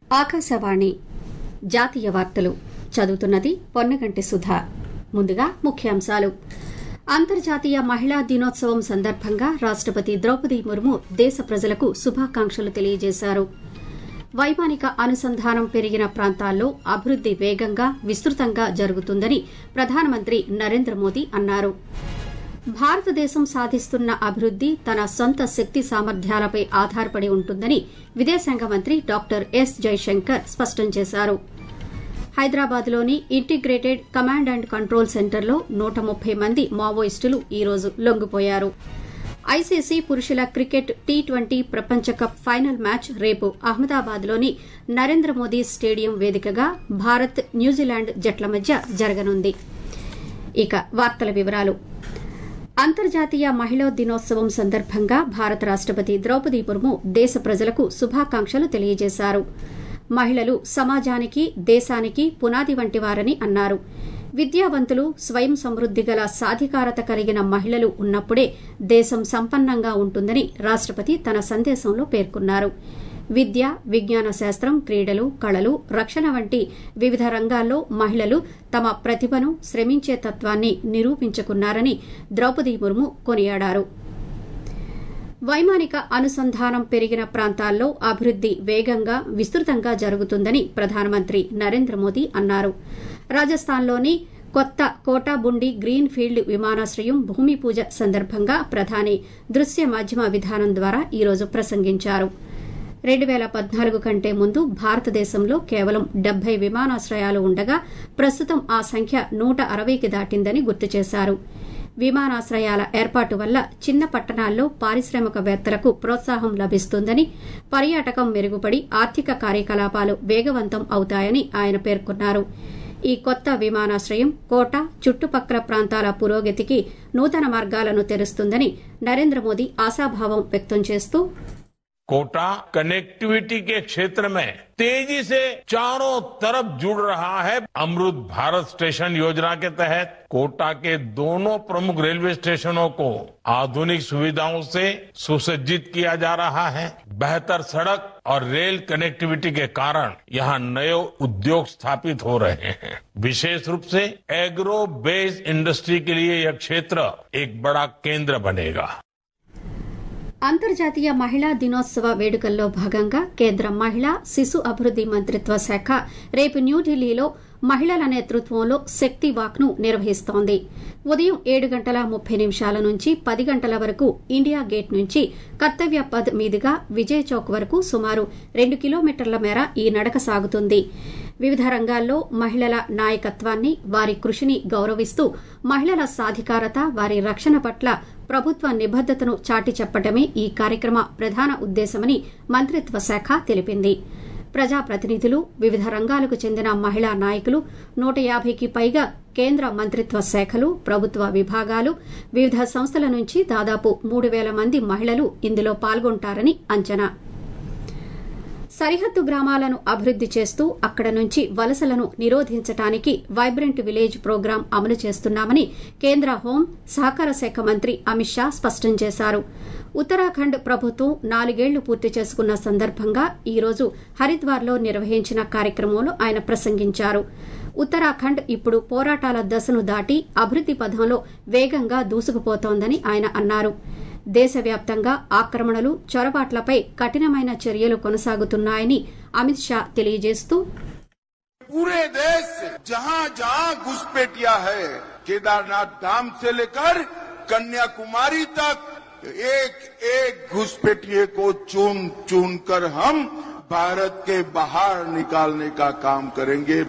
ఆకాశవాణి జాతీయ వార్తలు చదువుతున్నది పొన్నగంటి సుధా ముందుగా ముఖ్యాంశాలు అంతర్జాతీయ మహిళా దినోత్సవం సందర్భంగా రాష్టపతి ద్రౌపది ముర్ము దేశ ప్రజలకు శుభాకాంక్షలు తెలియజేశారు వైమానిక అనుసంధానం పెరిగిన ప్రాంతాల్లో అభివృద్ది వేగంగా విస్తృతంగా జరుగుతుందని ప్రధానమంత్రి నరేంద్ర మోదీ అన్నారు భారతదేశం సాధిస్తున్న అభివృద్ది తన సొంత శక్తి సామర్థ్యాలపై ఆధారపడి ఉంటుందని విదేశాంగ మంత్రి డాక్టర్ ఎస్ జైశంకర్ స్పష్టం చేశారు హైదరాబాద్లోని ఇంటిగ్రేటెడ్ కమాండ్ అండ్ కంట్రోల్ సెంటర్లో నూట ముప్పై మంది మావోయిస్టులు ఈ రోజు లొంగిపోయారు ఐసీసీ పురుషుల క్రికెట్ టీ ట్వంటీ ప్రపంచ కప్ ఫైనల్ మ్యాచ్ రేపు అహ్మదాబాద్లోని నరేంద్ర మోదీ స్టేడియం వేదికగా భారత్ న్యూజిలాండ్ జట్ల మధ్య జరగనుంది ఇక వార్తల వివరాలు అంతర్జాతీయ మహిళా దినోత్సవం సందర్భంగా భారత రాష్టపతి ద్రౌపది ముర్ము దేశ ప్రజలకు శుభాకాంక్షలు తెలియజేశారు మహిళలు సమాజానికి దేశానికి పునాది వంటివారని అన్నారు విద్యావంతులు స్వయం సమృద్ది గల సాధికారత కలిగిన మహిళలు ఉన్నప్పుడే దేశం సంపన్నంగా ఉంటుందని రాష్టపతి తన సందేశంలో పేర్కొన్నారు విద్య విజ్ఞాన శాస్త్రం క్రీడలు కళలు రక్షణ వంటి వివిధ రంగాల్లో మహిళలు తమ ప్రతిభను శ్రమించే తత్వాన్ని నిరూపించుకున్నారని ద్రౌపది ముర్ము కొనియాడారు వైమానిక అనుసంధానం పెరిగిన ప్రాంతాల్లో అభివృద్ది వేగంగా విస్తృతంగా జరుగుతుందని ప్రధానమంత్రి నరేంద్ర మోదీ అన్నారు రాజస్థాన్లోని కొత్త కోటాబుండి గ్రీన్ ఫీల్డ్ విమానాశ్రయం భూమి పూజ సందర్భంగా ప్రధాని దృశ్య మాధ్యమ విధానం ద్వారా ఈరోజు ప్రసంగించారు రెండు పేల పద్నాలుగు కంటే ముందు భారతదేశంలో కేవలం డెబ్బై విమానాశ్రయాలు ఉండగా ప్రస్తుతం ఆ సంఖ్య నూట అరవైకి దాటిందని గుర్తు చేశారు విమానాశ్రయాల ఏర్పాటు వల్ల చిన్న పట్టణాల్లో పారిశ్రామికవేత్తలకు ప్రోత్సాహం లభిస్తుందని పర్యాటకం మెరుగుపడి ఆర్థిక కార్యకలాపాలు వేగవంతం అవుతాయని ఆయన పేర్కొన్నారు ఈ కొత్త విమానాశ్రయం కోట చుట్టుపక్కల ప్రాంతాల పురోగతికి నూతన మార్గాలను తెరుస్తుందని నరేంద్ర మోదీ ఆశాభావం వ్యక్తం చేస్తూ कोटा कनेक्टिविटी के क्षेत्र में तेजी से चारों तरफ जुड़ रहा है अमृत भारत स्टेशन योजना के तहत कोटा के दोनों प्रमुख रेलवे स्टेशनों को आधुनिक सुविधाओं से सुसज्जित किया जा रहा है बेहतर सड़क और रेल कनेक्टिविटी के कारण यहां नए उद्योग स्थापित हो रहे हैं विशेष रूप से एग्रो बेस्ड इंडस्ट्री के लिए यह क्षेत्र एक बड़ा केंद्र बनेगा అంతర్జాతీయ మహిళా దినోత్సవ వేడుకల్లో భాగంగా కేంద్ర మహిళా శిశు అభివృద్ది మంత్రిత్వ శాఖ రేపు న్యూఢిల్లీలో మహిళల నేతృత్వంలో శక్తి వాక్ ను నిర్వహిస్తోంది ఉదయం ఏడు గంటల ముప్పై నిమిషాల నుంచి పది గంటల వరకు ఇండియా గేట్ నుంచి కర్తవ్య పద్ మీదుగా విజయ్ చౌక్ వరకు సుమారు రెండు కిలోమీటర్ల మేర ఈ నడక సాగుతుంది వివిధ రంగాల్లో మహిళల నాయకత్వాన్ని వారి కృషిని గౌరవిస్తూ మహిళల సాధికారత వారి రక్షణ పట్ల ప్రభుత్వ నిబద్దతను చాటి చెప్పడమే ఈ కార్యక్రమ ప్రధాన ఉద్దేశమని మంత్రిత్వ శాఖ తెలిపింది ప్రజాప్రతినిధులు వివిధ రంగాలకు చెందిన మహిళా నాయకులు నూట యాభైకి పైగా కేంద్ర మంత్రిత్వ శాఖలు ప్రభుత్వ విభాగాలు వివిధ సంస్థల నుంచి దాదాపు మూడు వేల మంది మహిళలు ఇందులో పాల్గొంటారని అంచనా సరిహద్దు గ్రామాలను అభివృద్ది చేస్తూ అక్కడ నుంచి వలసలను నిరోధించడానికి వైబ్రెంట్ విలేజ్ ప్రోగ్రాం అమలు చేస్తున్నామని కేంద్ర హోం సహకార శాఖ మంత్రి అమిత్ షా స్పష్టం చేశారు ఉత్తరాఖండ్ ప్రభుత్వం నాలుగేళ్లు పూర్తి చేసుకున్న సందర్భంగా ఈ రోజు హరిద్వార్లో నిర్వహించిన కార్యక్రమంలో ఆయన ప్రసంగించారు ఉత్తరాఖండ్ ఇప్పుడు పోరాటాల దశను దాటి అభివృద్ది పథంలో వేగంగా దూసుకుపోతోందని ఆయన అన్నారు దేశవ్యాప్తంగా ఆక్రమణలు చొరబాట్లపై కఠినమైన చర్యలు కొనసాగుతున్నాయని అమిత్ షా తెలియజేస్తూ पूरे देश से जहां जहां घुसपैठिया है केदारनाथ धाम से लेकर कन्याकुमारी तक एक एक घुसपैठिए को चुन चुन कर हम भारत के बाहर निकालने का काम करेंगे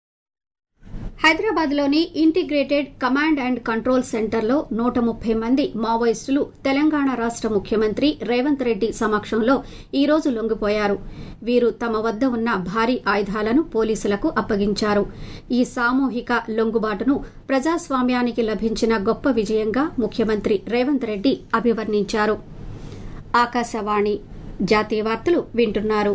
హైదరాబాద్లోని ఇంటిగ్రేటెడ్ కమాండ్ అండ్ కంట్రోల్ సెంటర్లో నూట ముప్పై మంది మావోయిస్టులు తెలంగాణ రాష్ట ముఖ్యమంత్రి రేవంత్ రెడ్డి సమక్షంలో ఈ రోజు లొంగిపోయారు వీరు తమ వద్ద ఉన్న భారీ ఆయుధాలను పోలీసులకు అప్పగించారు ఈ సామూహిక లొంగుబాటును ప్రజాస్వామ్యానికి లభించిన గొప్ప విజయంగా ముఖ్యమంత్రి రేవంత్ రెడ్డి అభివర్ణించారు ఆకాశవాణి జాతీయ వార్తలు వింటున్నారు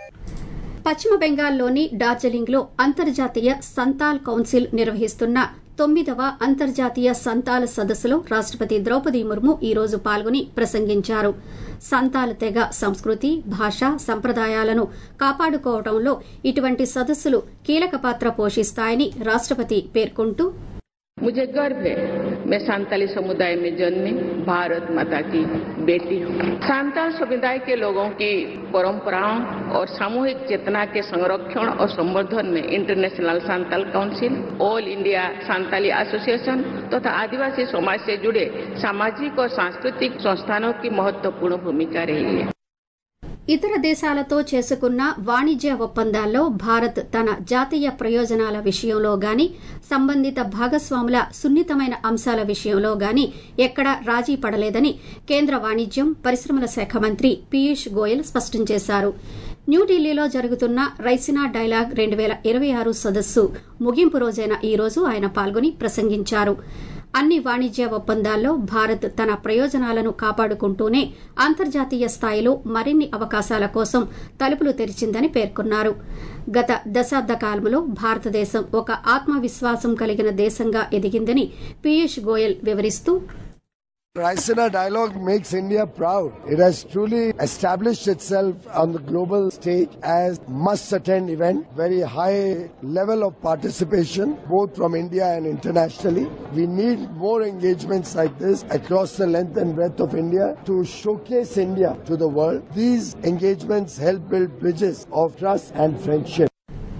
పశ్చిమ బెంగాల్లోని డార్జిలింగ్లో అంతర్జాతీయ సంతాల్ కౌన్సిల్ నిర్వహిస్తున్న తొమ్మిదవ అంతర్జాతీయ సంతాల సదస్సులో రాష్టపతి ద్రౌపది ముర్ము ఈ రోజు పాల్గొని ప్రసంగించారు సంతాల తెగ సంస్కృతి భాష సంప్రదాయాలను కాపాడుకోవడంలో ఇటువంటి సదస్సులు కీలక పాత్ర పోషిస్తాయని రాష్టపతి పేర్కొంటూ मुझे गर्व है मैं सांताली समुदाय में जन्मी भारत माता की बेटी हूँ सांताल समुदाय के लोगों की परंपराओं और सामूहिक चेतना के संरक्षण और संवर्धन में international Santal council all India Santali association तथा तो आदिवासी समाज से जुड़े सामाजिक और सांस्कृतिक संस्थानों की महत्वपूर्ण भूमिका रही है ఇతర దేశాలతో చేసుకున్న వాణిజ్య ఒప్పందాల్లో భారత్ తన జాతీయ ప్రయోజనాల విషయంలో గాని సంబంధిత భాగస్వాముల సున్నితమైన అంశాల విషయంలో గాని ఎక్కడా రాజీ పడలేదని కేంద్ర వాణిజ్యం పరిశ్రమల శాఖ మంత్రి పీయూష్ గోయల్ స్పష్టం చేశారు న్యూఢిల్లీలో జరుగుతున్న రైసినా డైలాగ్ రెండు పేల ఇరవై ఆరు సదస్సు ముగింపు రోజైన ఈ రోజు ఆయన పాల్గొని ప్రసంగించారు అన్ని వాణిజ్య ఒప్పందాల్లో భారత్ తన ప్రయోజనాలను కాపాడుకుంటూనే అంతర్జాతీయ స్థాయిలో మరిన్ని అవకాశాల కోసం తలుపులు తెరిచిందని పేర్కొన్నారు గత దశాబ్ద కాలంలో భారతదేశం ఒక ఆత్మవిశ్వాసం కలిగిన దేశంగా ఎదిగిందని పీయూష్ గోయల్ వివరిస్తూ Raisina Dialogue makes India proud. It has truly established itself on the global stage as must-attend event, very high level of participation, both from India and internationally. We need more engagements like this across the length and breadth of India to showcase India to the world. These engagements help build bridges of trust and friendship.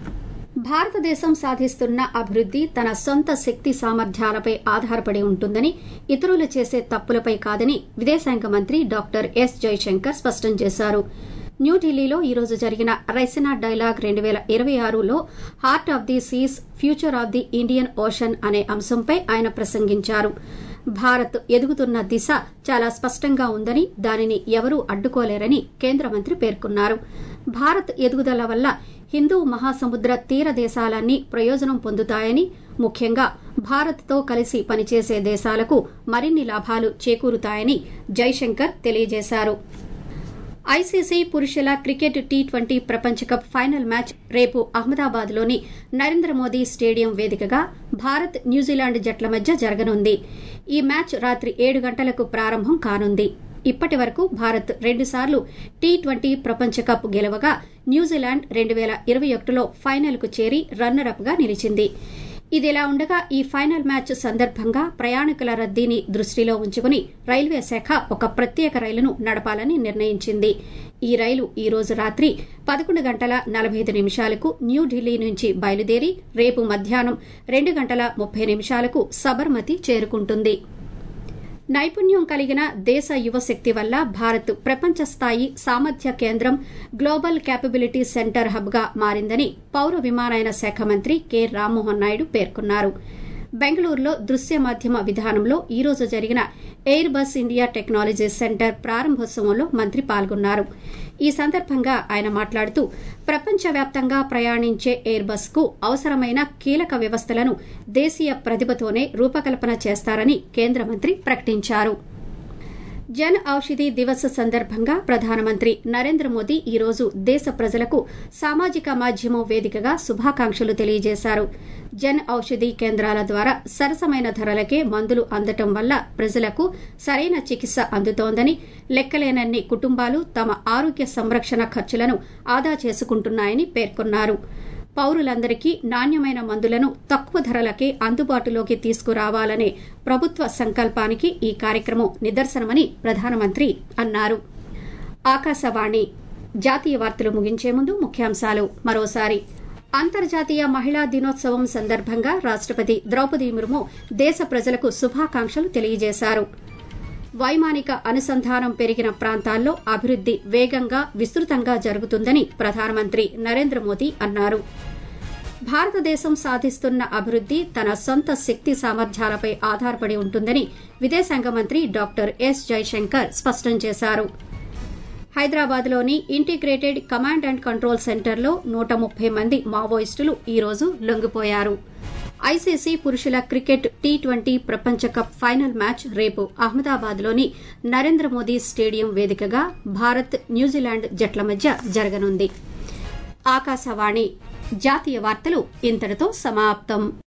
భారతదేశం సాధిస్తున్న అభివృద్ది తన సొంత శక్తి సామర్థ్యాలపై ఆధారపడి ఉంటుందని ఇతరులు చేసే తప్పులపై కాదని విదేశాంగ మంత్రి డాక్టర్ ఎస్ జైశంకర్ స్పష్టం చేశారు న్యూఢిల్లీలో ఈరోజు జరిగిన రైసినా డైలాగ్ రెండు పేల ఇరవై ఆరులో heart of the seas future of the Indian ocean అనే అంశంపై ఆయన ప్రసంగించారు భారత్ ఎదుగుతున్న దిశ చాలా స్పష్టంగా ఉందని దానిని ఎవరూ అడ్డుకోలేరని కేంద్ర మంత్రి పేర్కొన్నారు భారత్ ఎదుగుదల వల్ల హిందూ మహాసముద్ర తీర దేశాలన్నీ ప్రయోజనం పొందుతాయని ముఖ్యంగా భారత్తో కలిసి పనిచేసే దేశాలకు మరిన్ని లాభాలు చేకూరుతాయని జైశంకర్ తెలియజేశారు ఐసీసీ పురుషుల క్రికెట్ టీ ట్వంటీ ప్రపంచ కప్ ఫైనల్ మ్యాచ్ రేపు అహ్మదాబాద్లోని నరేంద్ర మోదీ స్టేడియం వేదికగా భారత్ న్యూజిలాండ్ జట్ల మధ్య జరగనుంది ఈ మ్యాచ్ రాత్రి ఏడు గంటలకు ప్రారంభం కానుంది ఇప్పటి వరకు భారత్ రెండుసార్లు టీ ట్వంటీ ప్రపంచ కప్ గెలవగా న్యూజిలాండ్ రెండు పేల ఇరవై ఒకటిలో ఫైనల్కు చేరి రన్నరప్ గా నిలిచింది ఇదిలా ఉండగా ఈ ఫైనల్ మ్యాచ్ సందర్భంగా ప్రయాణికుల రద్దీని దృష్టిలో ఉంచుకుని రైల్వే శాఖ ఒక ప్రత్యేక రైలును నడపాలని నిర్ణయించింది ఈ రైలు ఈ రోజు రాత్రి పదకొండు గంటల నలభై ఐదు నిమిషాలకు న్యూఢిల్లీ నుంచి బయలుదేరి రేపు మధ్యాహ్నం రెండు గంటల ముప్పై నిమిషాలకు సబర్మతి చేరుకుంటుంది నైపుణ్యం కలిగిన దేశ యువశక్తి వల్ల భారత్ ప్రపంచ స్థాయి సామర్థ్య కేంద్రం గ్లోబల్ క్యాపబిలిటీ సెంటర్ హబ్గా మారిందని పౌర విమానయాన శాఖ మంత్రి కె రామ్మోహన్ నాయుడు పేర్కొన్నారు బెంగళూరులో దృశ్య మాధ్యమ విధానంలో ఈ రోజు జరిగిన Airbus India technology centre ప్రారంభోత్సవంలో మంత్రి పాల్గొన్నారు ఈ సందర్భంగా ఆయన మాట్లాడుతూ ప్రపంచవ్యాప్తంగా ప్రయాణించే ఎయిర్ బస్ కు అవసరమైన కీలక వ్యవస్థలను దేశీయ ప్రతిభతోనే రూపకల్పన చేస్తారని కేంద్ర మంత్రి ప్రకటించారు జన్ ఔషధి దివస్ సందర్భంగా ప్రధానమంత్రి నరేంద్ర మోదీ ఈ రోజు దేశ ప్రజలకు సామాజిక మాధ్యమం వేదికగా శుభాకాంక్షలు తెలియజేశారు జన్ ఔషధి కేంద్రాల ద్వారా సరసమైన ధరలకే మందులు అందటం వల్ల ప్రజలకు సరైన చికిత్స అందుతోందని లెక్కలేనన్ని కుటుంబాలు తమ ఆరోగ్య సంరక్షణ ఖర్చులను ఆదా చేసుకుంటున్నాయని పేర్కొన్నారు పౌరులందరికీ నాణ్యమైన మందులను తక్కువ ధరలకే అందుబాటులోకి తీసుకురావాలనే ప్రభుత్వ సంకల్పానికి ఈ కార్యక్రమం నిదర్శనమని ప్రధానమంత్రి అన్నారు ఆకాశవాణి జాతీయ వార్తలు ముగించే ముందు ముఖ్యాంశాలు మరోసారి అంతర్జాతీయ మహిళా దినోత్సవం సందర్భంగా రాష్టపతి ద్రౌపది ముర్ము దేశ ప్రజలకు శుభాకాంక్షలు తెలియజేశారు వైమానిక అనుసంధానం పెరిగిన ప్రాంతాల్లో అభివృద్ది వేగంగా విస్తృతంగా జరుగుతుందని ప్రధానమంత్రి నరేంద్ర మోదీ అన్నారు భారతదేశం సాధిస్తున్న అభివృద్ది తన సొంత శక్తి సామర్థ్యాలపై ఆధారపడి ఉంటుందని విదేశాంగ మంత్రి డాక్టర్ ఎస్ జైశంకర్ స్పష్టం చేశారు హైదరాబాద్లోని ఇంటిగ్రేటెడ్ కమాండ్ అండ్ కంట్రోల్ సెంటర్లో నూట ముప్పై మంది మావోయిస్టులు ఈ రోజు లొంగిపోయారు ఐసీసీ పురుషుల క్రికెట్ టీ ట్వంటీ ప్రపంచ కప్ ఫైనల్ మ్యాచ్ రేపు అహ్మదాబాద్లోని నరేంద్ర మోదీ స్టేడియం వేదికగా భారత్ న్యూజిలాండ్ జట్ల మధ్య జరగనుంది ఆకాశవాణి జాతీయ వార్తలు ఇంతటితో సమాప్తం